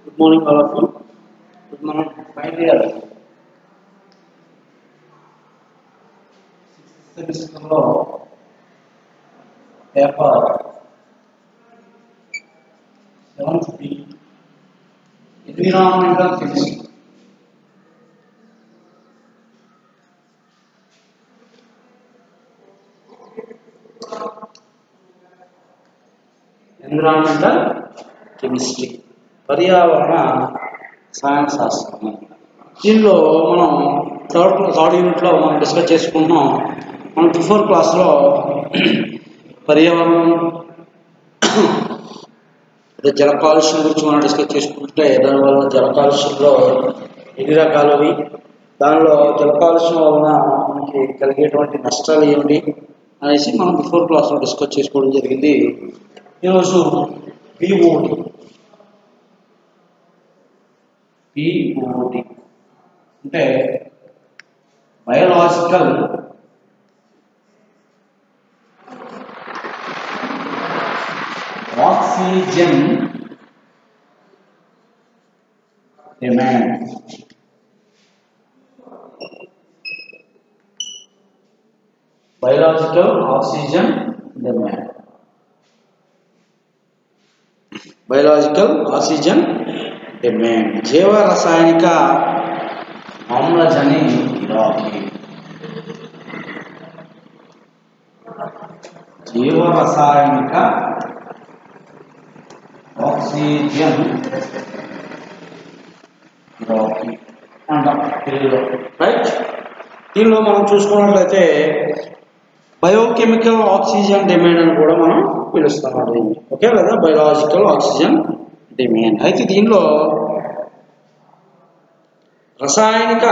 Good morning all of you ఇప్పుడు మనం final year సెమిస్టర్లో paper seventh B environmental chemistry environmental chemistry పర్యావరణ రసాయన శాస్త్రం దీనిలో మనం థర్డ్ థర్డ్ యూనిట్లో మనం డిస్కస్ చేసుకుంటున్నాం మనం బిఫోర్ క్లాస్లో పర్యావరణం అదే జల కాలుష్యం గురించి మనం డిస్కస్ చేసుకుంటే దానివల్ల జల కాలుష్యంలో ఎన్ని రకాలవి దానిలో జల కాలుష్యం వలన మనకి కలిగేటువంటి నష్టాలు ఏమిటి అనేసి మనం బిఫోర్ క్లాస్లో డిస్కస్ చేసుకోవడం జరిగింది ఈరోజు పిఓటి పిఓటి అంటే biological oxygen demand biological oxygen demand biological oxygen demand జీవ రసాయనిక ఆమ్లజని గిరాకీ జీవ రసాయనిక ఆక్సిజన్ గిరాకీ అంటాం తెలుగులో రైట్ దీనిలో మనం చూసుకున్నట్లయితే బయోకెమికల్ ఆక్సిజన్ డిమాండ్ అని కూడా మనం పిలుస్తాం దీన్ని ఓకే లేదా బయోలాజికల్ ఆక్సిజన్ డిమాండ్ అయితే దీనిలో రసాయనిక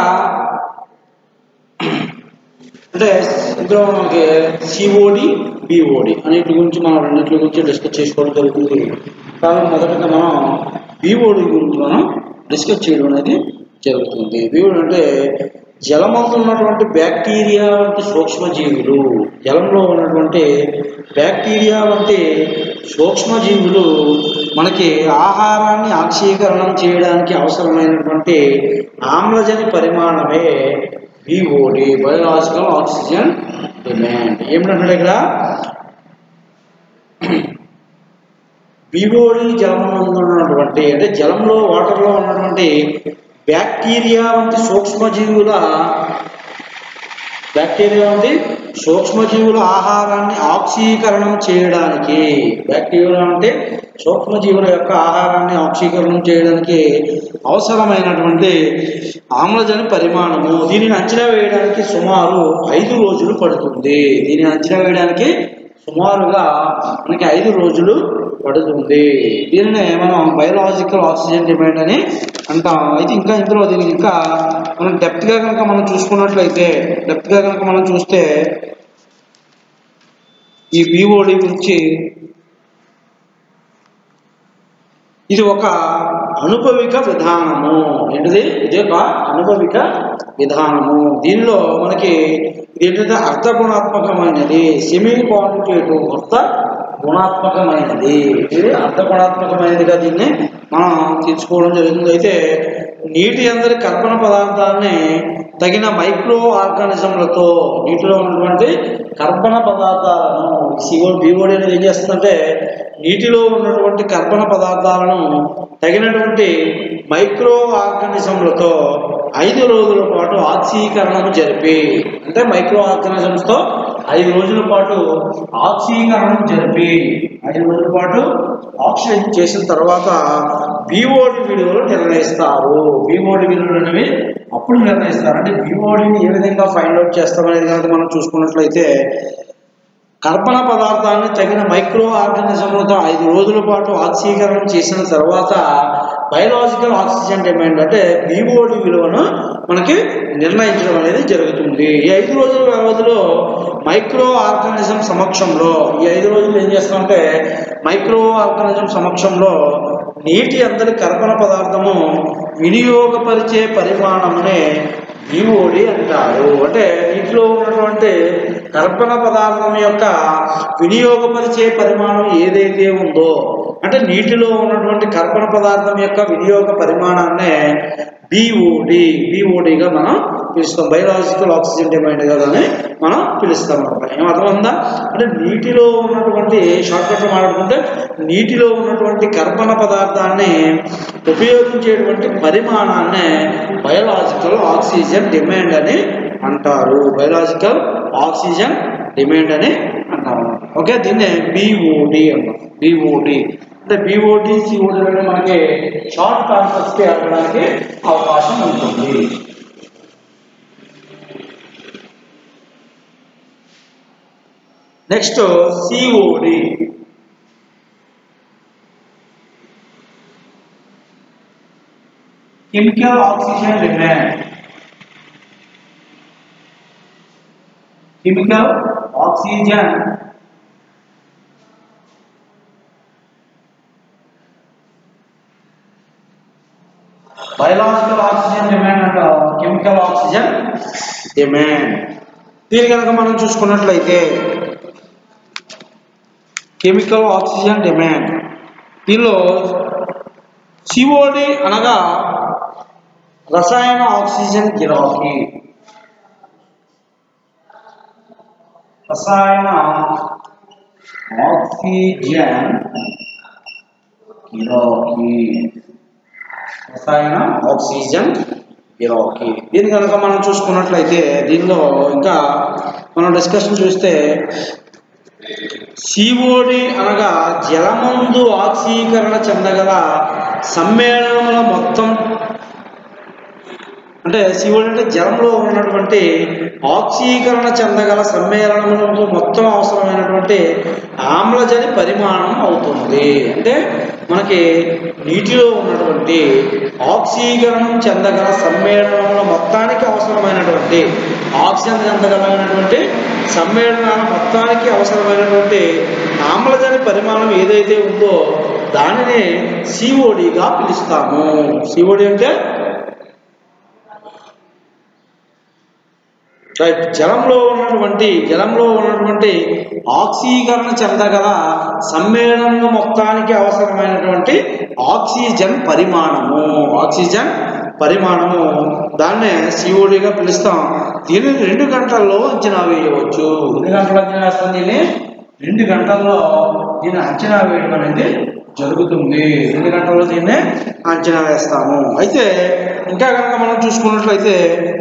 అంటే ఇందులో మనకి సిఓడి బిఓడి అన్నిటి గురించి మనం రెండింటి గురించి డిస్కస్ చేసుకోవడం జరుగుతుంది కానీ మొదటగా మనం బిఓడి గురించి మనం డిస్కస్ చేయడం అనేది జరుగుతుంది బిఓడి అంటే జలమందు ఉన్నటువంటి బ్యాక్టీరియా వంటి సూక్ష్మజీవులు జలంలో ఉన్నటువంటి బ్యాక్టీరియా వంటి సూక్ష్మజీవులు మనకి ఆహారాన్ని ఆక్సీకరణం చేయడానికి అవసరమైనటువంటి ఆమ్లజని పరిమాణమే బిఓడి బయోలాజికల్ ఆక్సిజన్ డిమాండ్ ఏమిటంటే ఇక్కడ బిఓడి జలంలో ఉన్నటువంటి అంటే జలంలో వాటర్లో ఉన్నటువంటి బ్యాక్టీరియా వంటి సూక్ష్మజీవుల బ్యాక్టీరియా వంటి సూక్ష్మజీవుల ఆహారాన్ని ఆక్సీకరణం చేయడానికి బ్యాక్టీరియా అంటే సూక్ష్మజీవుల యొక్క ఆహారాన్ని ఆక్సీకరణం చేయడానికి అవసరమైనటువంటి ఆమ్లజని పరిమాణము దీనిని అంచనా వేయడానికి సుమారు ఐదు రోజులు పడుతుంది దీనిని అంచనా వేయడానికి సుమారుగా మనకి ఐదు రోజులు పడుతుంది దీనినే మనం బయోలాజికల్ ఆక్సిజన్ డిమాండ్ అని అంటాం అయితే ఇంకా ఇందులో దీనికి ఇంకా మనం డెప్త్గా కనుక మనం చూసుకున్నట్లయితే డెప్త్గా కనుక మనం చూస్తే ఈ బీఓడి గురించి ఇది ఒక అనుభవిక విధానము ఏంటిది ఇది ఒక అనుభవిక విధానము దీనిలో మనకి ఏంటంటే అర్థగుణాత్మకమైనది సెమీ క్వాంటిటేటివ్ అర్థ గుణాత్మకమైనది ఇది అర్థగుణాత్మకమైనదిగా దీన్ని మనం తీర్చుకోవడం జరుగుతుంది అయితే నీటి అందరి కల్పన పదార్థాలని తగిన మైక్రో ఆర్గానిజంలతో నీటిలో ఉన్నటువంటి కర్బన పదార్థాలను సిఓ బిఓడి అనేది ఏం చేస్తుందంటే నీటిలో ఉన్నటువంటి కర్బన పదార్థాలను తగినటువంటి మైక్రో ఆర్గానిజంలతో ఐదు రోజుల పాటు ఆక్సీకరణం జరిపి అంటే మైక్రో ఆర్గానిజమ్స్తో ఐదు రోజుల పాటు ఆక్సీకరణం జరిపి ఐదు రోజుల పాటు ఆక్సిజన్ చేసిన తర్వాత బీఓడి విలువలు నిర్ణయిస్తారు బీఓడి విలువలు అనేవి అప్పుడు నిర్ణయిస్తారు అంటే బీఓడిని ఏ విధంగా ఫైండ్ అవుట్ చేస్తామనేది కనుక మనం చూసుకున్నట్లయితే కర్బన పదార్థాన్ని తగిన మైక్రో ఆర్గానిజంలతో ఐదు రోజుల పాటు ఆక్సీకరణం చేసిన తర్వాత బయలాజికల్ ఆక్సిజన్ డిమాండ్ అంటే బీఓడి విలువను మనకి నిర్ణయించడం అనేది జరుగుతుంది ఈ ఐదు రోజుల వ్యవధిలో మైక్రో ఆర్గానిజం సమక్షంలో ఈ ఐదు రోజులు ఏం చేస్తామంటే మైక్రో ఆర్గానిజం సమక్షంలో నీటి అందరి కర్బన పదార్థము వినియోగపరిచే పరిమాణమునే ఈఓడి అంటారు అంటే నీటిలో ఉన్నటువంటి కర్బన పదార్థం యొక్క వినియోగపరిచే పరిమాణం ఏదైతే ఉందో అంటే నీటిలో ఉన్నటువంటి కర్బన పదార్థం యొక్క వినియోగ పరిమాణాన్నే బిఓడి బిఓడిగా మనం పిలుస్తాం బయలాజికల్ ఆక్సిజన్ డిమాండ్గా దాన్ని మనం పిలుస్తాం అనమాట ఏం అర్థమైందా అంటే నీటిలో ఉన్నటువంటి షార్ట్ కట్లో మాట్లాడుకుంటే నీటిలో ఉన్నటువంటి కర్బన పదార్థాన్ని ఉపయోగించేటువంటి పరిమాణాన్నే బయలాజికల్ ఆక్సిజన్ డిమాండ్ అని అంటారు బయలాజికల్ ఆక్సిజన్ డిమాండ్ అని అంటారు ఓకే దీన్నే బిఓడి అంటారు బిఓడి అంటే బిఓడి సిఓడి అంటే మనకి షార్ట్ కాన్సెప్ట్స్ కి వెళ్ళడానికి అవకాశం ఉంటుంది next C O D chemical oxygen demand chemical oxygen biological oxygen demand అంట కెమికల్ ఆక్సిజన్ డిమాండ్ దీని కనుక మనం చూసుకున్నట్లయితే కెమికల్ ఆక్సిజన్ డిమాండ్ దీనిలో సిఓడి అనగా రసాయన ఆక్సిజన్ గిరాకీ రసాయన ఆక్సిజన్ గిరాకీ రసాయన ఆక్సిజన్ గిరాకీ దీని కనుక మనం చూసుకున్నట్లయితే దీనిలో ఇంకా మనం డిస్కషన్ చూస్తే సిఓడి అనగా జలమందు ఆక్సీకరణ చెందగల సమ్మేళనముల మొత్తం అంటే సిఓడి అంటే జలంలో ఉన్నటువంటి ఆక్సీకరణ చెందగల సమ్మేళనములకు మొత్తం అవసరమైనటువంటి ఆమ్లజని పరిమాణం అవుతుంది అంటే మనకి నీటిలో ఉన్నటువంటి ఆక్సీకరణం చెందగల సమ్మేళనముల మొత్తానికి అవసరమైనటువంటి ఆక్సిజన్ చెందగలమైనటువంటి సమ్మేళనాల మొత్తానికి అవసరమైనటువంటి ఆమ్లజని పరిమాణం ఏదైతే ఉందో దానిని సిఓడిగా పిలుస్తాము సిఓడి అంటే రైట్ జలంలో ఉన్నటువంటి జలంలో ఉన్నటువంటి ఆక్సీకరణ చెందగల సమ్మేళనం మొత్తానికి అవసరమైనటువంటి ఆక్సిజన్ పరిమాణము ఆక్సిజన్ పరిమాణము దాన్నే సిఓడిగా పిలుస్తాం దీనిని రెండు గంటల్లో అంచనా వేయవచ్చు ఎన్ని గంటలు అంచనా వేస్తాం దీన్ని రెండు గంటల్లో దీన్ని అంచనా వేయడం అనేది జరుగుతుంది రెండు గంటల్లో దీన్ని అంచనా వేస్తాము అయితే ఇంకా కనుక మనం చూసుకున్నట్లయితే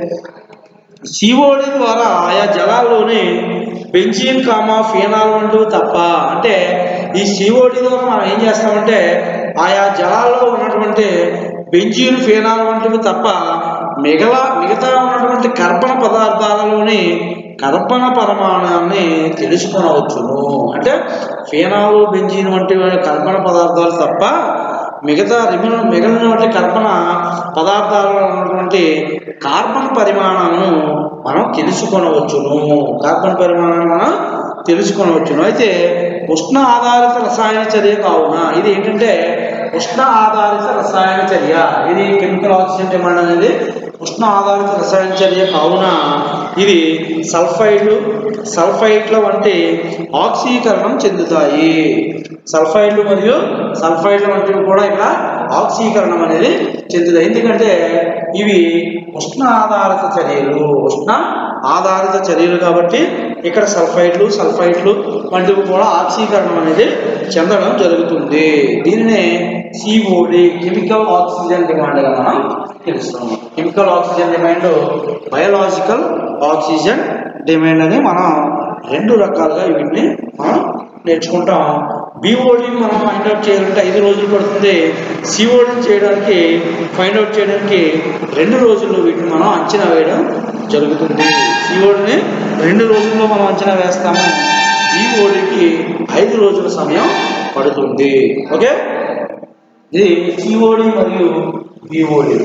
సిఓడి ద్వారా ఆయా జలాల్లోని బెంజీన్ కామా ఫీనాల్ వంటివి తప్ప అంటే ఈ సిఓడి ద్వారా మనం ఏం చేస్తామంటే ఆయా జలాల్లో ఉన్నటువంటి బెంజీన్ ఫీనాల్ వంటివి తప్ప మిగల మిగతా ఉన్నటువంటి కర్బన పదార్థాలలోని కర్బన పరిమాణాన్ని తెలుసుకొనవచ్చును అంటే ఫీనాలు బెంజీన్ వంటి కర్బన పదార్థాలు తప్ప మిగతా మిగిలిన మిగిలినటువంటి కర్బన పదార్థాలలో ఉన్నటువంటి కార్బన్ పరిమాణాలను మనం తెలుసుకొనవచ్చును కార్బన్ పరిమాణాన్ని మనం తెలుసుకొనవచ్చును అయితే ఉష్ణ ఆధారిత రసాయన చర్య కావున ఇది ఏంటంటే ఉష్ణ ఆధారిత రసాయన చర్య ఇది కెమికల్ ఆక్సిజన్ డిమాండ్ అనేది ఉష్ణ ఆధారిత రసాయన చర్య కావున ఇది సల్ఫైడ్లు సల్ఫైడ్ల వంటి ఆక్సీకరణం చెందుతాయి సల్ఫైడ్లు మరియు సల్ఫైడ్లు వంటివి కూడా ఇక్కడ ఆక్సీకరణం అనేది చెందుతాయి ఎందుకంటే ఇవి ఉష్ణ ఆధారిత చర్యలు ఉష్ణ ఆధారిత చర్యలు కాబట్టి ఇక్కడ సల్ఫైడ్లు సల్ఫైడ్లు వంటివి కూడా ఆక్సీకరణం అనేది చెందడం జరుగుతుంది దీనినే సిఓడి కెమికల్ ఆక్సిజన్ డిమాండ్గా మనం తెలుస్తాము chemical oxygen demand biological oxygen demand అని మనం రెండు రకాలుగా వీటిని మనం నేర్చుకుంటాం బీఓడిని మనం ఫైండ్ అవుట్ చేయాలంటే ఐదు రోజులు పడుతుంది సిఓడిని చేయడానికి ఫైండ్ అవుట్ చేయడానికి రెండు రోజుల్లో వీటిని మనం అంచనా వేయడం జరుగుతుంది సిఓడిని రెండు రోజుల్లో మనం అంచనా వేస్తాము బీఓడికి ఐదు రోజుల సమయం పడుతుంది ఓకే ఇది సిఓడి మరియు బీఓడి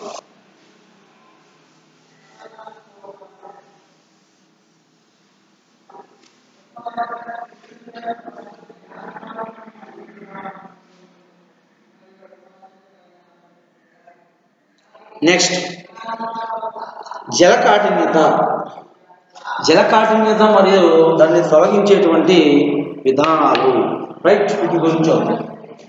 నెక్స్ట్ జలకాఠిన్యత జలకాఠిన్యత మరియు దాన్ని తొలగించేటువంటి విధానాలు రైట్ వీటి గురించి అవుతాయి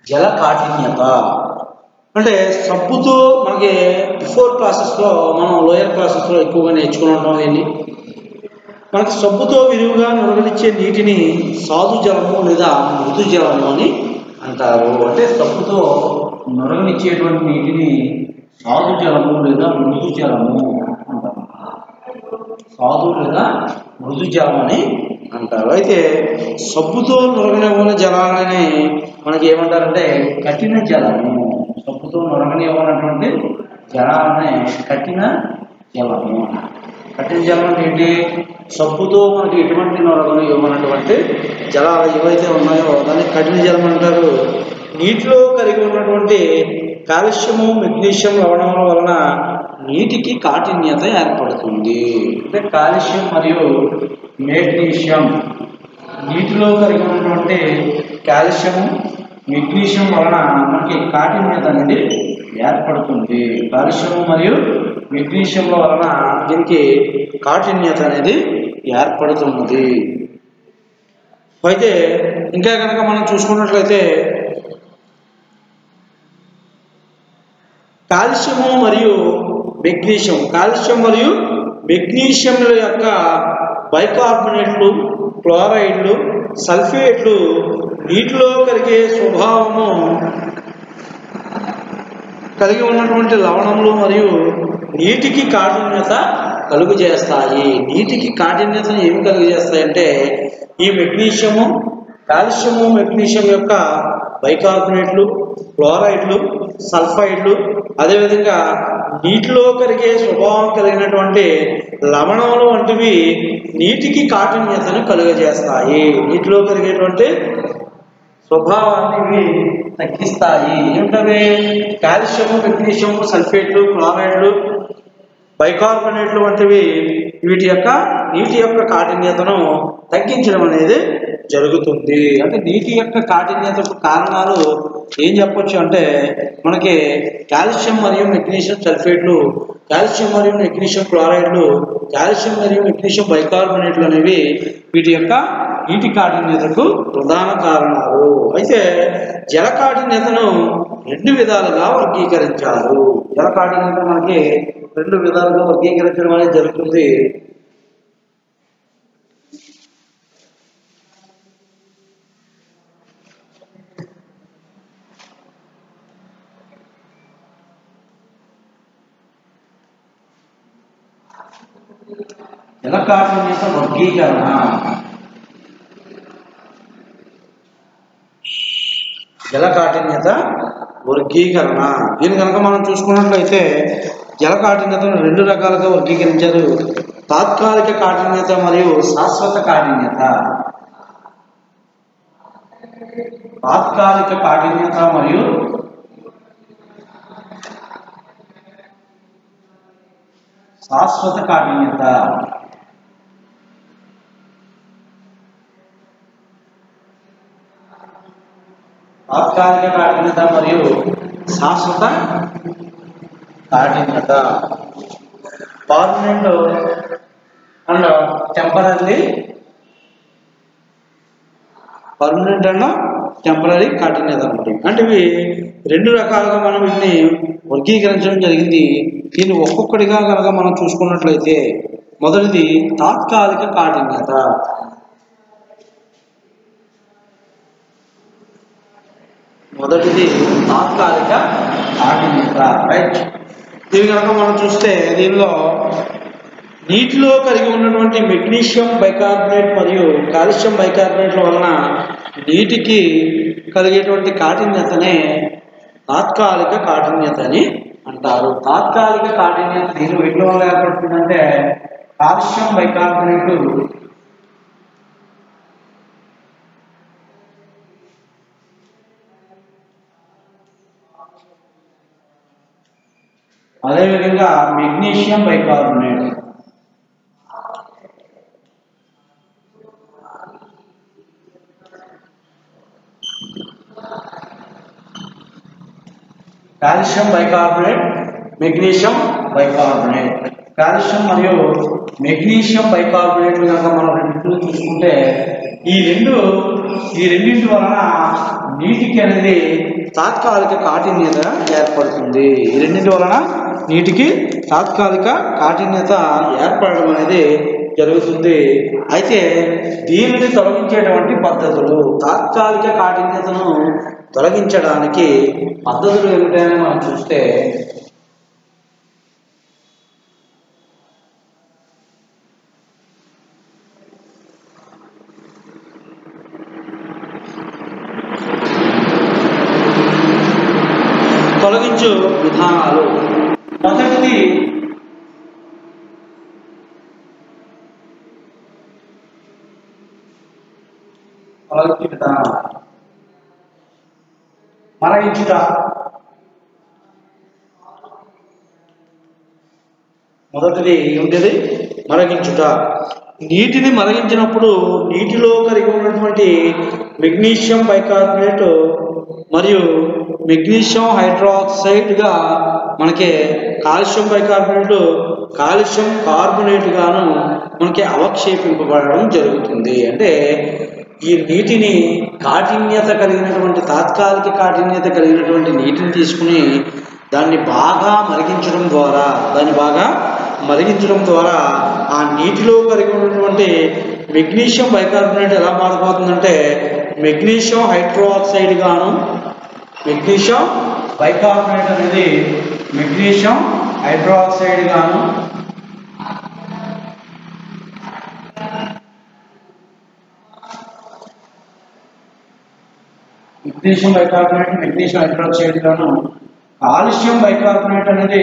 జల కాఠిన్యత అంటే సబ్బుతో మనకి బిఫోర్ క్లాసెస్లో మనం లోయర్ క్లాసెస్లో ఎక్కువగా నేర్చుకుని ఉంటాం దీన్ని మనకి సబ్బుతో విరివిగా నురగలిచ్చే నీటిని సాధు జలము లేదా మృదు జలము అని అంటారు అంటే సబ్బుతో నురగనిచ్చేటువంటి నీటిని సాధు జలము లేదా మృదు జలము అంటారు సాధు లేదా మృదు జలం అని అంటారు అయితే సబ్బుతో నురగనివ్వని జలాలని మనకి ఏమంటారంటే కఠిన జలము సబ్బుతో నురగనివ్వనటువంటి జలాలనే కఠిన జలము కఠిన జలం అంటే ఏంటి సబ్బుతో మనకి ఎటువంటి నొరగను ఇవ్వనటువంటి జలాలు ఏవైతే ఉన్నాయో దాన్ని కఠిన జలం అంటారు నీటిలో కలిగి ఉన్నటువంటి కాల్షియము మెగ్నీషియం లవణముల వలన నీటికి కాఠిన్యత ఏర్పడుతుంది అంటే కాల్షియం మరియు మెగ్నీషియం నీటిలో కలిగి ఉన్నటువంటి కాల్షియము మెగ్నీషియం వలన మనకి కాఠిన్యత అనేది ఏర్పడుతుంది కాల్షియం మరియు మెగ్నీషియంల వలన దీనికి కాఠిన్యత అనేది ఏర్పడుతున్నది అయితే ఇంకా కనుక మనం చూసుకున్నట్లయితే కాల్షియము మరియు మెగ్నీషియం కాల్షియం మరియు మెగ్నీషియంల యొక్క బైకార్బోనేట్లు క్లోరైడ్లు సల్ఫేట్లు నీటిలో కలిగే స్వభావము కలిగి ఉన్నటువంటి లవణములు మరియు నీటికి కాఠిన్యత కలుగు చేస్తాయి నీటికి కాఠిన్యతను ఏమి కలుగు చేస్తాయంటే ఈ మెగ్నీషియము కాల్షియము మెగ్నీషియం యొక్క బైకార్బోనేట్లు క్లోరైడ్లు సల్ఫైడ్లు అదేవిధంగా నీటిలో కరిగే స్వభావం కలిగినటువంటి లవణములు వంటివి నీటికి కాఠిన్యతను కలుగజేస్తాయి నీటిలో కరిగేటువంటి స్వభావాన్ని ఇవి తగ్గిస్తాయి ఏమిటవి కాల్షియము మెగ్నీషియము సల్ఫేట్లు క్లోరైడ్లు బైకార్బోనేట్లు వంటివి వీటి యొక్క నీటి యొక్క కాఠిన్యతను తగ్గించడం అనేది జరుగుతుంది అంటే నీటి యొక్క కాఠిన్యతకు కారణాలు ఏం చెప్పొచ్చు అంటే మనకి కాల్షియం మరియు మెగ్నీషియం సల్ఫేట్లు కాల్షియం మరియు మెగ్నీషియం క్లోరైడ్లు కాల్షియం మరియు మెగ్నీషియం బైకార్బోనేట్లు అనేవి వీటి యొక్క నీటి కాఠిన్యతకు ప్రధాన కారణాలు అయితే జల కాఠిన్యతను రెండు విధాలుగా వర్గీకరించారు జల కాఠిన్యత మనకి రెండు విధాలుగా వర్గీకరించడం అనేది జరుగుతుంది జల కాఠిన్యత వర్గీకరణ జల కాఠిన్యత వర్గీకరణ దీని కనుక మనం చూసుకున్నట్లయితే జల కాఠిన్యతను రెండు రకాలుగా వర్గీకరించారు తాత్కాలిక కాఠిన్యత మరియు శాశ్వత కాఠిన్యత తాత్కాలిక కాఠిన్యత మరియు శాశ్వత కాఠిన్యత తాత్కాలిక కాఠిన్యత మరియు శాశ్వత కాఠిన్యత permanent and temporary permanent and temporary కాఠిన్యత అనమాట అంటే ఇవి రెండు రకాలుగా మనం వీటిని వర్గీకరించడం జరిగింది దీన్ని ఒక్కొక్కటిగా కనుక మనం చూసుకున్నట్లయితే మొదటిది తాత్కాలిక కాఠిన్యత మొదటిది తాత్కాలిక కాఠిన్యత రైట్ ఇది కనుక మనం చూస్తే దీనిలో నీటిలో కలిగి ఉన్నటువంటి మెగ్నీషియం బైకార్బోనేట్ మరియు కాల్షియం బైకార్బోనేట్ల వలన నీటికి కలిగేటువంటి కాఠిన్యతనే తాత్కాలిక కాఠిన్యత అని అంటారు తాత్కాలిక కాఠిన్యత దీని వీటి వల్ల ఏర్పడుతుందంటే కాల్షియం బైకార్బోనేట్ అదేవిధంగా magnesium bicarbonate calcium bicarbonate magnesium bicarbonate calcium మరియు మెగ్నీషియం బైకార్బోనేట్లు కనుక మనం రెండు చూసుకుంటే ఈ రెండు ఈ రెండింటి వలన నీటికి అనేది తాత్కాలిక కాఠిన్యత ఏర్పడుతుంది ఈ రెండింటి వలన నీటికి తాత్కాలిక కాఠిన్యత ఏర్పడడం అనేది జరుగుతుంది అయితే దీనిని తొలగించేటువంటి పద్ధతులు తాత్కాలిక కాఠిన్యతను తొలగించడానికి పద్ధతులు ఏమిటని మనం చూస్తే తొలగించు విధానాలు మొదటిది తొలగించు విధానం మరగించుట మొదటిది ఏమిటిది మరగించుట నీటిని మరగించినప్పుడు నీటిలో కలిగి ఉన్నటువంటి మెగ్నీషియం బైకార్బోనేట్ మరియు మెగ్నీషియం హైడ్రాక్సైడ్గా మనకి కాల్షియం బైకార్బోనేట్ కాల్షియం కార్బోనేట్ గాను మనకి అవక్షేపింపబడడం జరుగుతుంది అంటే ఈ నీటిని కాఠిన్యత కలిగినటువంటి తాత్కాలిక కాఠిన్యత కలిగినటువంటి నీటిని తీసుకుని దాన్ని బాగా మరిగించడం ద్వారా దాన్ని బాగా మరిగించడం ద్వారా ఆ నీటిలో కలిగి ఉన్నటువంటి మెగ్నీషియం బైకార్బోనేట్ ఎలా మారిపోతుందంటే మెగ్నీషియం హైడ్రోఆక్సైడ్ గాను మెగ్నీషియం బైకార్బోనేట్ అనేది మెగ్నీషియం హైడ్రోఆక్సైడ్ గాను మెగ్నీషియం బైకార్బోనేట్ మెగ్నీషియం హైడ్రాక్సైడ్ గాను కాల్షియం బైకార్బోనేట్ అనేది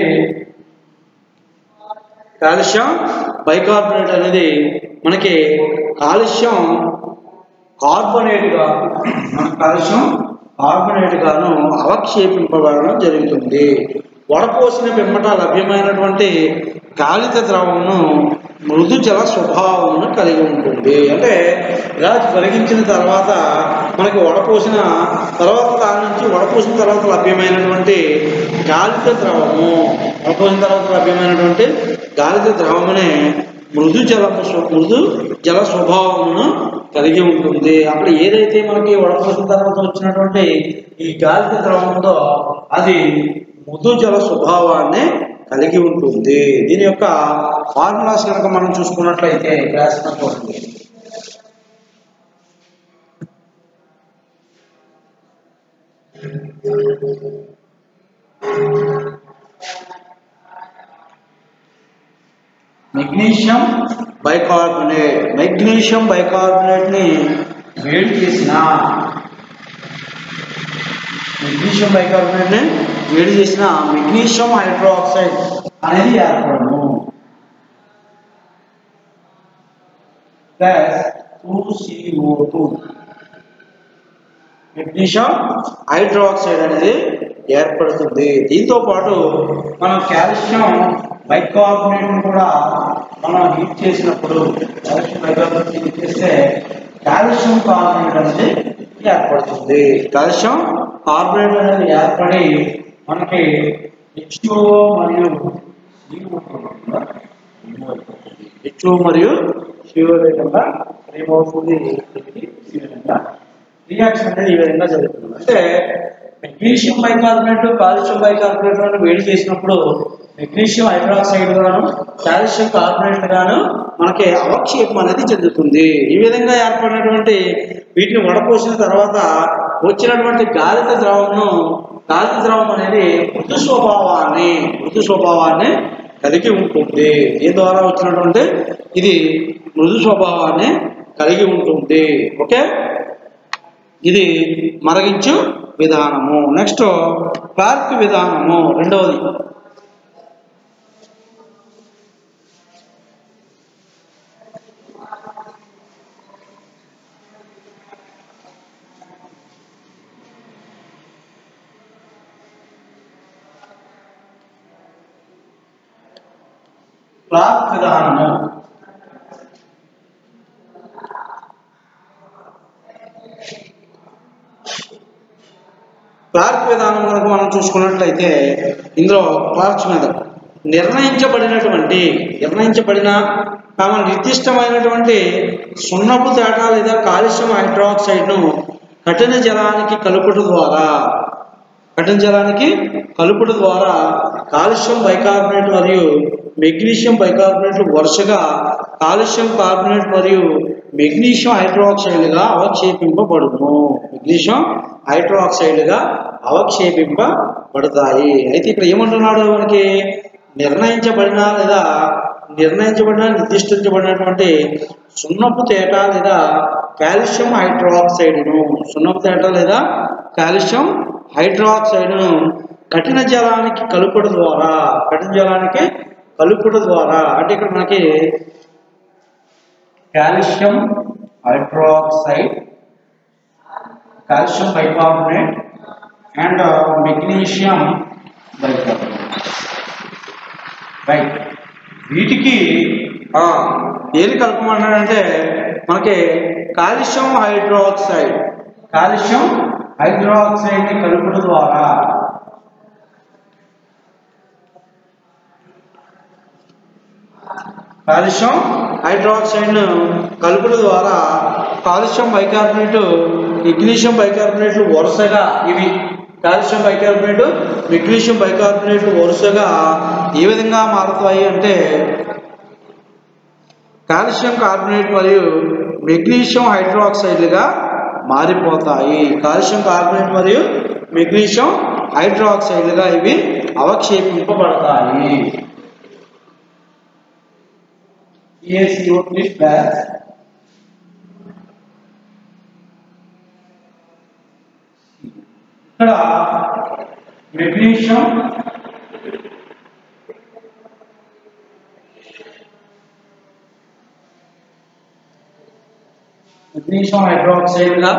కాల్షియం బైకార్బోనేట్ అనేది మనకి కాల్షియం కార్బోనేట్ గా మన కాల్షియం కార్బోనేట్ గాను అవక్షేపింపబడడం జరుగుతుంది వడపోసిన పిమ్మట లభ్యమైనటువంటి కాలిత ద్రవమును మృదు జల స్వభావమును కలిగి ఉంటుంది అంటే ఇలా తొలగించిన తర్వాత మనకి వడపోసిన తర్వాత దాని నుంచి వడపోసిన తర్వాత లభ్యమైనటువంటి గాలిత ద్రవము వడపోసిన తర్వాత లభ్యమైనటువంటి గాలిత ద్రవమునే మృదు జలము స్వ- మృదు జల స్వభావమును కలిగి ఉంటుంది అప్పుడు ఏదైతే మనకి వడపోసిన తర్వాత వచ్చినటువంటి ఈ గాలిత ద్రవం ఉందో అది మృదు జల స్వభావాన్ని కలిగి ఉంటుంది దీని యొక్క ఫార్ములాస్ కనుక మనం చూసుకున్నట్లయితే క్లాస్ చూడండి మెగ్నీషియం బైకార్బోనేట్ మెగ్నీషియం బైకార్బోనేట్ ని వేడి చేసిన మెగ్నీషియం బైకార్బోనేట్ ని వేడి చేసిన మెగ్నీషియం హైడ్రోక్సైడ్ అనేది ఏర్పడము plus two C O two magnesium hydroxide అనేది ఏర్పడుతుంది దీంతో పాటు మనం కాల్షియం బైకార్బోనేట్ కూడా మనం హీట్ చేసినప్పుడు కాల్షియం బైకార్బోనేట్ హీట్ చేస్తే కాల్షియం కార్బోనేట్ అనేది ఏర్పడుతుంది కాల్షియం కార్బోనేట్ అనేది ఏర్పడి మనకి హెచ్ఓ మరియు హెచ్ఓ మరియు CO లేకుండా ఏమవుతుంది ఈ విధంగా రియాక్షన్ అనేది ఈ విధంగా జరుగుతుంది అంటే మెగ్నీషియం బైకార్బోనేట్ కాల్షియం బైకార్బోనేట్ గాను వేడి చేసినప్పుడు మెగ్నీషియం హైడ్రాక్సైడ్ గాను కాల్షియం కార్బోనేట్ గాను మనకి అవక్షేపం అనేది చెందుతుంది ఈ విధంగా ఏర్పడినటువంటి వీటిని వడపోసిన తర్వాత వచ్చినటువంటి గాలిత ద్రవమును గాలిత ద్రవం అనేది మృదు స్వభావాన్ని మృదు స్వభావాన్ని కలిగి ఉంటుంది దీని ద్వారా వచ్చినటువంటి ఇది మృదు స్వభావాన్ని కలిగి ఉంటుంది ఓకే ఇది మరగించు విధానము నెక్స్ట్ క్లార్క్ విధానము రెండవది క్లార్క్ విధానము క్లార్క్ విధానం కనుక మనం చూసుకున్నట్లయితే ఇందులో క్లార్క్స్ మెథడ్ నిర్ణయించబడినటువంటి నిర్ణయించబడిన కామ నిర్దిష్టమైనటువంటి సున్నపు తేట లేదా కాల్షియం హైడ్రాక్సైడ్ను కఠిన జలానికి కలుపుట ద్వారా కఠిన జలానికి కలుపుట ద్వారా కాల్షియం బైకార్బోనేట్ మరియు మెగ్నీషియం బైకార్బోనేట్లు వరుసగా కాల్షియం కార్బోనేట్ మరియు మెగ్నీషియం హైడ్రాక్సైడ్లుగా అవక్షేపింపబడును మెగ్నీషియం హైడ్రాక్సైడ్లుగా అవక్షేపింపబడతాయి అయితే ఇక్కడ ఏమంటున్నాడు మనకి నిర్ణయించబడిన లేదా నిర్ణయించబడిన నిర్దిష్టించబడినటువంటి సున్నపు తేట లేదా కాల్షియం హైడ్రాక్సైడ్ను సున్నపు తేట లేదా కాల్షియం హైడ్రాక్సైడ్ను కఠిన జలానికి కలుపుట ద్వారా కఠిన జలానికి కలుపుట ద్వారా అంటే ఇక్కడ మనకి calcium hydroxide calcium bicarbonate and magnesium bicarbonate right వీటికి ఆ, ఏది కలపమన్నాడంటే మనకి కాల్షియం హైడ్రాక్సైడ్ కాల్షియం హైడ్రాక్సైడ్ ని కలుపుట ద్వారా కాల్షియం హైడ్రాక్సైడ్ ను కలుపుట ద్వారా కాల్షియం బైకార్బోనేట్ మెగ్నీషియం బైకార్బోనేట్లు వరుసగా ఇవి కాల్షియం బైకార్బోనేట్ మెగ్నీషియం బైకార్బోనేట్లు వరుసగా ఏ విధంగా మారుతాయి అంటే కాల్షియం కార్బోనేట్ మరియు మెగ్నీషియం హైడ్రాక్సైడ్లుగా మారిపోతాయి కాల్షియం కార్బోనేట్ మరియు మెగ్నీషియం హైడ్రాక్సైడ్లుగా ఇవి అవక్షేపింపబడతాయి EaCO3 plus ఇక్కడ మెగ్నీషియం మెగ్నీషియం హైడ్రాక్సైడ్ గా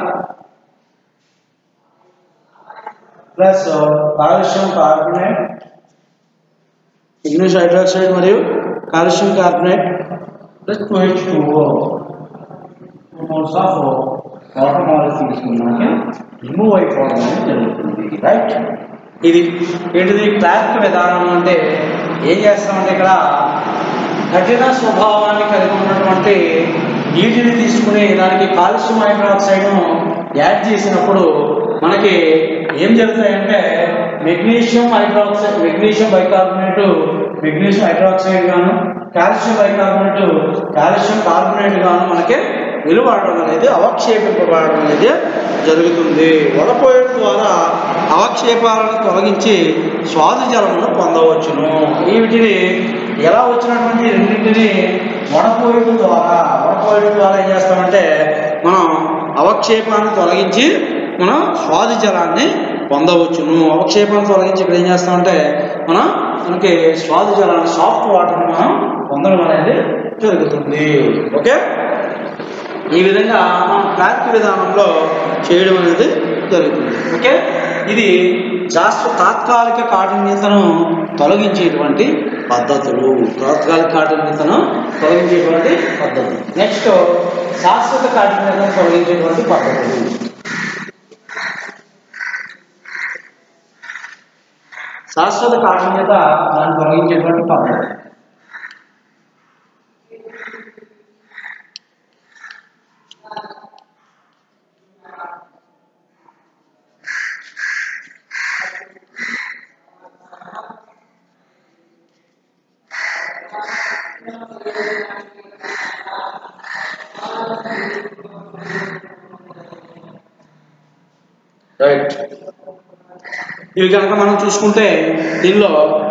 plus calcium carbonate magnesium hydroxide మరియు calcium carbonate plus two H two two moles of water molecules మనకి రిమూవ్ అయిపోవడం అనేది జరుగుతుంది రైట్ ఇది ఏంటిది క్లాక్ విధానం అంటే ఏం చేస్తామంటే ఇక్కడ కఠిన స్వభావాన్ని కలిగి ఉన్నటువంటి నీటిని తీసుకుని దానికి కాల్షియం హైడ్రాక్సైడ్ను యాడ్ చేసినప్పుడు మనకి ఏం జరుగుతాయంటే magnesium hydroxide magnesium bicarbonate magnesium hydroxide గాను కాల్షియం బైకార్బోనేట్ కాల్షియం కార్బోనేట్ గాను మనకి వెలువడడం అనేది అవక్షేపింపబడడం అనేది జరుగుతుంది వడపోయడం ద్వారా అవక్షేపాలను తొలగించి స్వాదు జలమును పొందవచ్చును ఈ వీటిని ఎలా వచ్చినటువంటి రెండింటిని వడపోయడం ద్వారా వడపోయడం ద్వారా ఏం చేస్తామంటే మనం అవక్షేపాన్ని తొలగించి మనం స్వాదు జలాన్ని పొందవచ్చును అవక్షేపాన్ని తొలగించి ఇక్కడ ఏం చేస్తామంటే మనం మనకి స్వాదు జలాన్ని సాఫ్ట్ వాటర్ని మనం పొందడం అనేది జరుగుతుంది ఓకే ఈ విధంగా మనం క్లారిటీ విధానంలో చేయడం అనేది జరుగుతుంది ఓకే ఇది శాస్త్ర తాత్కాలిక కాఠిన్యతను తొలగించేటువంటి పద్ధతులు తాత్కాలిక కాఠిన్యతను తొలగించేటువంటి పద్ధతులు నెక్స్ట్ శాశ్వత కాఠిన్యతను తొలగించేటువంటి పద్ధతులు శాశ్వత కాఠిన్యత దాన్ని తొలగించేటువంటి పద్ధతి రైట్ ఇవి కనుక మనం చూసుకుంటే దీనిలో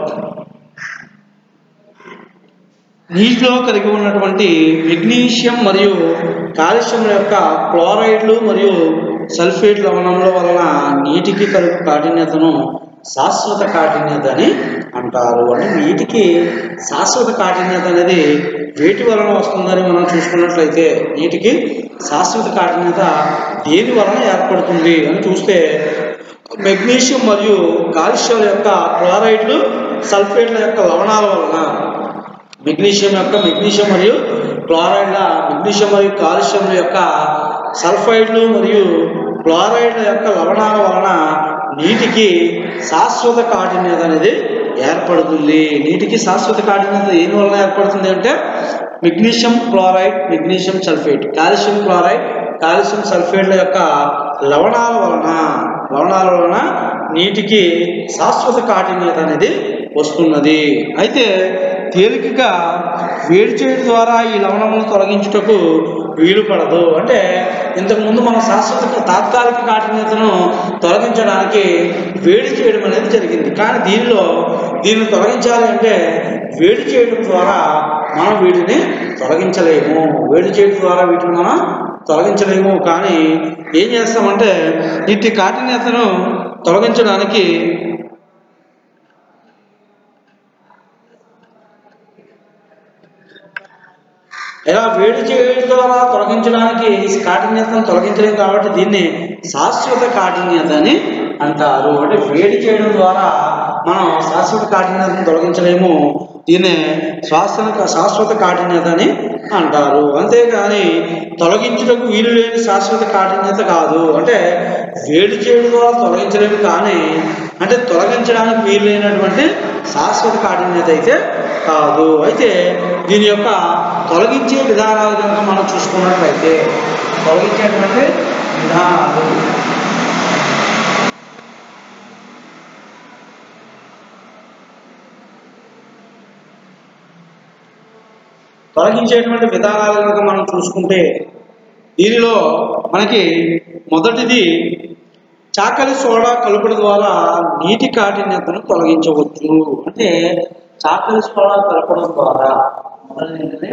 నీటిలో కలిగి ఉన్నటువంటి మెగ్నీషియం మరియు కాల్షియం యొక్క క్లోరైడ్లు మరియు సల్ఫేట్ లవణముల వలన నీటికి కలుగు కాఠిన్యతను శాశ్వత కాఠిన్యత అని అంటారు అంటే నీటికి శాశ్వత కాఠిన్యత అనేది వేటి వలన వస్తుందని మనం చూసుకున్నట్లయితే నీటికి శాశ్వత కాఠిన్యత దేని వలన ఏర్పడుతుంది అని చూస్తే మెగ్నీషియం మరియు కాల్షియం యొక్క క్లోరైడ్లు సల్ఫేట్ల యొక్క లవణాల వలన మెగ్నీషియం యొక్క మెగ్నీషియం మరియు క్లోరైడ్ల మెగ్నీషియం మరియు కాల్షియం యొక్క సల్ఫైడ్లు మరియు క్లోరైడ్ల యొక్క లవణాల వలన నీటికి శాశ్వత కాఠిన్యత అనేది ఏర్పడుతుంది నీటికి శాశ్వత కాఠిన్యత దేని వలన ఏర్పడుతుంది అంటే magnesium chloride magnesium sulphate calcium chloride calcium సల్ఫేట్ల యొక్క లవణాల వలన లవణాల వలన నీటికి శాశ్వత కాఠిన్యత అనేది వస్తున్నది అయితే తేలికగా వేడి చేయడం ద్వారా ఈ లవణములను తొలగించుటకు వీలు పడదు అంటే ఇంతకుముందు మనం శాశ్వత తాత్కాలిక కాఠిన్యతను తొలగించడానికి వేడి చేయడం అనేది జరిగింది కానీ దీనిలో దీన్ని తొలగించాలి అంటే వేడి చేయడం ద్వారా మనం వీటిని తొలగించలేము వేడి చేయడం ద్వారా వీటిని మనం తొలగించలేము కానీ ఏం చేస్తామంటే ఇట్టి కాఠిన్యతను తొలగించడానికి ఇలా వేడి చేయడం ద్వారా తొలగించడానికి ఈ కాఠిన్యతను తొలగించలేము కాబట్టి దీన్ని శాశ్వత కాఠిన్యత అని అంటారు అంటే వేడి చేయడం ద్వారా మనం శాశ్వత కాఠిన్యతను తొలగించలేము దీన్నే శాశ్వత శాశ్వత కాఠిన్యత అని అంటారు అంతేగాని తొలగించుటకు వీలు లేని శాశ్వత కాఠిన్యత కాదు అంటే వేడి చేయడం ద్వారా తొలగించలేము కానీ అంటే తొలగించడానికి వీలు లేనటువంటి శాశ్వత కాఠిన్యత అయితే కాదు అయితే దీని యొక్క తొలగించే విధానాలు కనుక మనం చూసుకున్నట్లయితే తొలగించేటువంటి విధానాలు తొలగించేటువంటి విధానాలు కనుక మనం చూసుకుంటే దీనిలో మనకి మొదటిది చాకలి సోడా కలుపడం ద్వారా నీటి కాఠిన్యతను తొలగించవచ్చు అంటే చాకలి సోడా కలపడం ద్వారా మొదటిది ఏంటంటే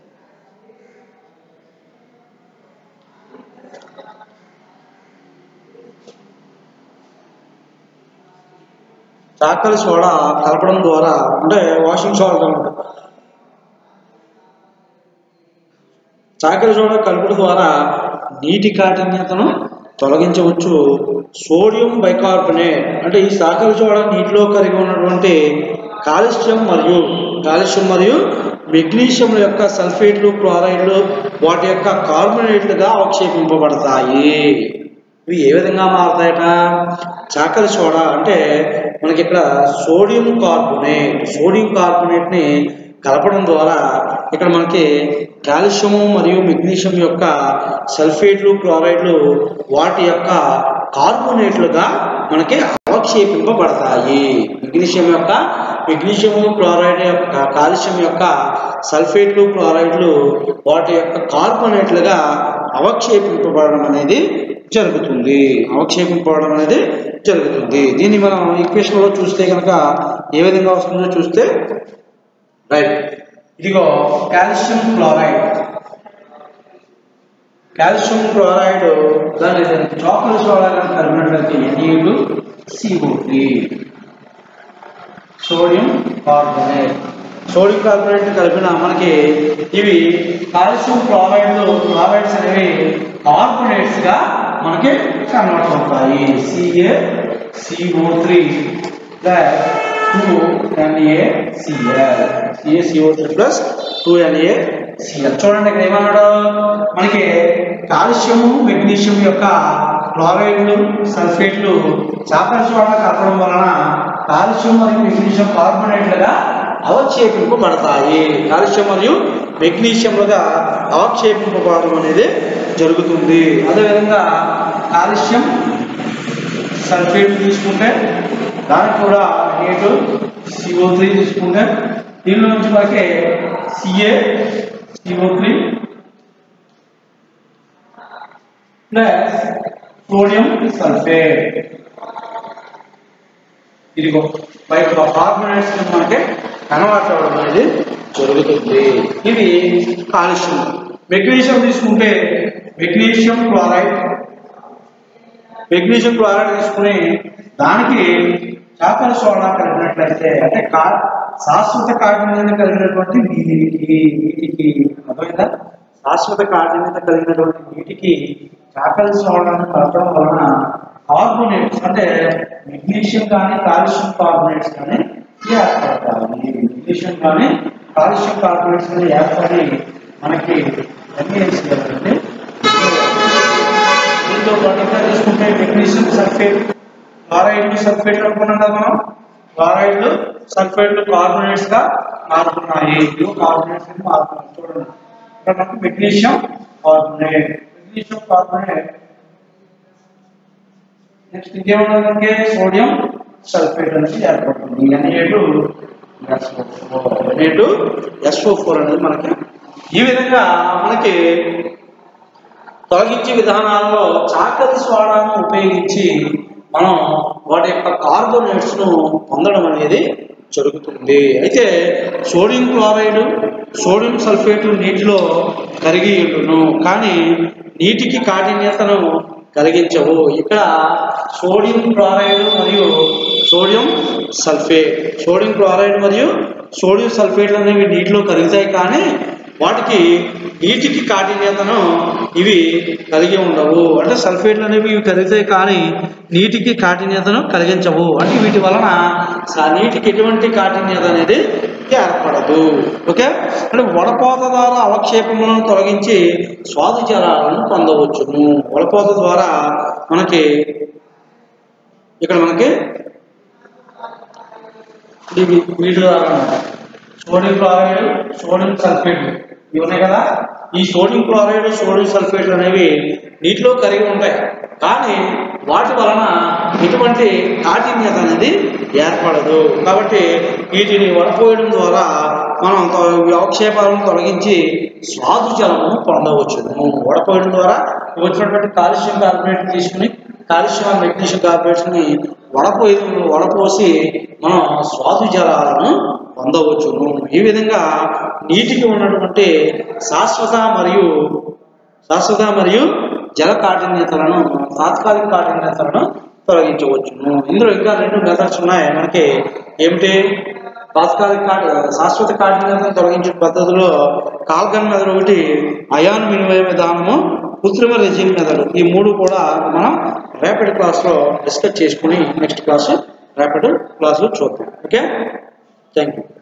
చాకలి సోడా కలపడం ద్వారా అంటే వాషింగ్ సాల్ట్ అనమాట చాకలి సోడా కలుపుడు ద్వారా నీటి కాఠిన్యతను తొలగించవచ్చు సోడియం బైకార్బోనేట్ అంటే ఈ సాకలి సోడా నీటిలో కలిగి ఉన్నటువంటి కాల్షియం మరియు కాల్షియం మరియు మెగ్నీషియం యొక్క సల్ఫేట్లు క్లోరైడ్లు వాటి యొక్క కార్బోనేట్లుగా అవక్షేపింపబడతాయి ఇవి ఏ విధంగా మారుతాయట చాకలి సోడా అంటే మనకి ఇక్కడ సోడియం కార్బోనేట్ సోడియం కార్బోనేట్ని కలపడం ద్వారా ఇక్కడ మనకి కాల్షియం మరియు మెగ్నీషియం యొక్క సల్ఫేట్లు క్లోరైడ్లు వాటి యొక్క కార్బోనేట్లుగా మనకి అవక్షేపింపబడతాయి మెగ్నీషియం యొక్క మెగ్నీషియం క్లోరైడ్ యొక్క కాల్షియం యొక్క సల్ఫేట్లు క్లోరైడ్లు వాటి యొక్క కార్బోనేట్లుగా అవక్షేపింపబడడం అనేది జరుగుతుంది అవక్షేపింపబడడం అనేది జరుగుతుంది దీన్ని మనం ఈక్వేషన్లో చూస్తే కనుక ఏ విధంగా వస్తుందో చూస్తే రైట్ ఇదిగో కాల్షియం క్లోరైడ్ కాల్షియం క్లోరైడ్ దాని చాక్లెట్ సోడా కనుక కలిపినట్లయితే ఎన్ఈలు CO sodium carbonate sodium carbonate కలిపిన మనకి ఇవి కాల్షియం క్లోరైడ్లు క్లోరైడ్స్ అనేవి కార్బోనేట్స్ గా మనకి కన్వర్ట్ అవుతాయి CA CO three plus two NACL CA CO three plus two NACL చూడండి ఇక్కడ ఏమన్నాడు మనకి కాల్షియము మెగ్నీషియం యొక్క క్లోరైడ్లు సల్ఫేట్లు చాపల్ సోడా కలపడం వలన కాల్షియం మరియు మెగ్నీషియం కార్బోనేట్లుగా అవక్షేపింపబడతాయి కాల్షియం మరియు మెగ్నీషియంలుగా అవక్షేపింపబడడం అనేది జరుగుతుంది అదేవిధంగా కాల్షియం సల్ఫేట్ తీసుకుంటే దానికి కూడా నేటు సిఓ త్రీ తీసుకుంటే దీనిలో నుంచి మనకి CA CO three plus sodium sulphate ఇదిగో బయట కార్బోనేట్స్ మనకి కన్వర్ట్ అవ్వడం అనేది జరుగుతుంది ఇది కాల్షియం మెగ్నీషియం తీసుకుంటే మెగ్నీషియం క్లోరైడ్ మెగ్నీషియం క్లోరైడ్ తీసుకుని దానికి చాకల సోడా కలిపినట్లయితే అంటే కా శాశ్వత కాఠిన్యత కలిగినటువంటి నీటికి నీటికి అర్థమైందా శాశ్వత కాఠిన్యత కలిగినటువంటి నీటికి చాకల సోడాను కలపడం వలన కార్బోనేట్స్ అంటే మెగ్నీషియం కానీ కాల్షియం కార్బోనేట్స్ కానీ ఏర్పడతాయి మెగ్నీషియం కానీ కాల్షియం కార్బోనేట్స్ కానీ ఏర్పడి మనకి ఎంఏసి అంటే దీంతో పాటుగా తీసుకుంటే మెగ్నీషియం సల్ఫేట్ క్లోరైడ్ సల్ఫేట్ అనుకున్నాం కదా మనం క్లోరైడ్లు సల్ఫైడ్లు కార్బోనేట్స్ గా మారుతున్నాయి ఇవి కార్బోనేట్స్ గా మారుతున్నాయి చూడండి ఇక్కడ మనకి magnesium carbonate magnesium carbonate next ఇంకేమన్నా మనకి సోడియం సల్ఫేట్ అనేది ఏర్పడుతుంది ఎన్ఏటు ఎన్ఏటు ఎస్ఓ ఫోర్ అనేది మనకి ఈ విధంగా మనకి తొలగించే విధానాల్లో చాకలి సోడాను ఉపయోగించి మనం వాటి యొక్క కార్బోనేట్స్ ను పొందడం అనేది జరుగుతుంది అయితే సోడియం క్లోరైడ్ సోడియం సల్ఫేట్ నీటిలో కరిగి ఉండును కానీ నీటికి కాఠిన్యతను కలిగించవు ఇక్కడ సోడియం క్లోరైడ్ మరియు సోడియం సల్ఫేట్ సోడియం క్లోరైడ్ మరియు సోడియం సల్ఫేట్లు అనేవి నీటిలో కరుగుతాయి కానీ వాటికి నీటికి కాఠిన్యతను ఇవి కలిగి ఉండవు అంటే సల్ఫేట్లు అనేవి ఇవి కరుగుతాయి కానీ నీటికి కాఠిన్యతను కలిగించవు అంటే వీటి వలన స- నీటికి ఎటువంటి కాఠిన్యత అనేది ఏర్పడదు ఓకే అంటే వడపోత ద్వారా అవక్షేపములను తొలగించి స్వాదు జలాలను పొందవచ్చును వడపోత ద్వారా మనకి ఇక్కడ మనకి ఇవి వీటి ద్వారా అన్నమాట. సోడియం క్లోరైడ్ సోడియం సల్ఫేట్ ఇవి ఉన్నాయి కదా ఈ సోడియం క్లోరైడ్ సోడియం సల్ఫేట్ అనేవి నీటిలో కరిగి ఉంటాయి కానీ వాటి వలన ఎటువంటి కాఠిన్యత అనేది ఏర్పడదు కాబట్టి వీటిని వడపోయడం ద్వారా మనం తొ- అవక్షేపాలను తొలగించి స్వాదు జలము పొందవచ్చును వడపోయడం ద్వారా వచ్చినటువంటి కాల్షియం కార్బోనేట్ తీసుకుని కాల్షియం మెగ్నీషియం కార్బోనేట్స్ ని వడపోయి వడపోసి మనం స్వాదు జలాలను పొందవచ్చును ఈ విధంగా నీటికి ఉన్నటువంటి శాశ్వత మరియు శాశ్వత మరియు జల కాఠిన్యతలను తాత్కాలిక కాఠిన్యతలను తొలగించవచ్చును ఇందులో ఇంకా రెండు మెథడ్స్ ఉన్నాయి మనకి ఏమిటి తాత్కాలిక కాఠి శాశ్వత కాఠిన్యతను తొలగించే పద్ధతిలో కాల్గన్ మెథడ్ ఒకటి అయాన్ వినిమయ విధానము కృత్రిమ రెజిమ్ మెథడ్ ఈ మూడు కూడా మనం ర్యాపిడ్ క్లాస్లో డిస్కస్ చేసుకుని నెక్స్ట్ క్లాస్ ర్యాపిడ్ క్లాస్లో చూద్దాం ఓకే థ్యాంక్ యూ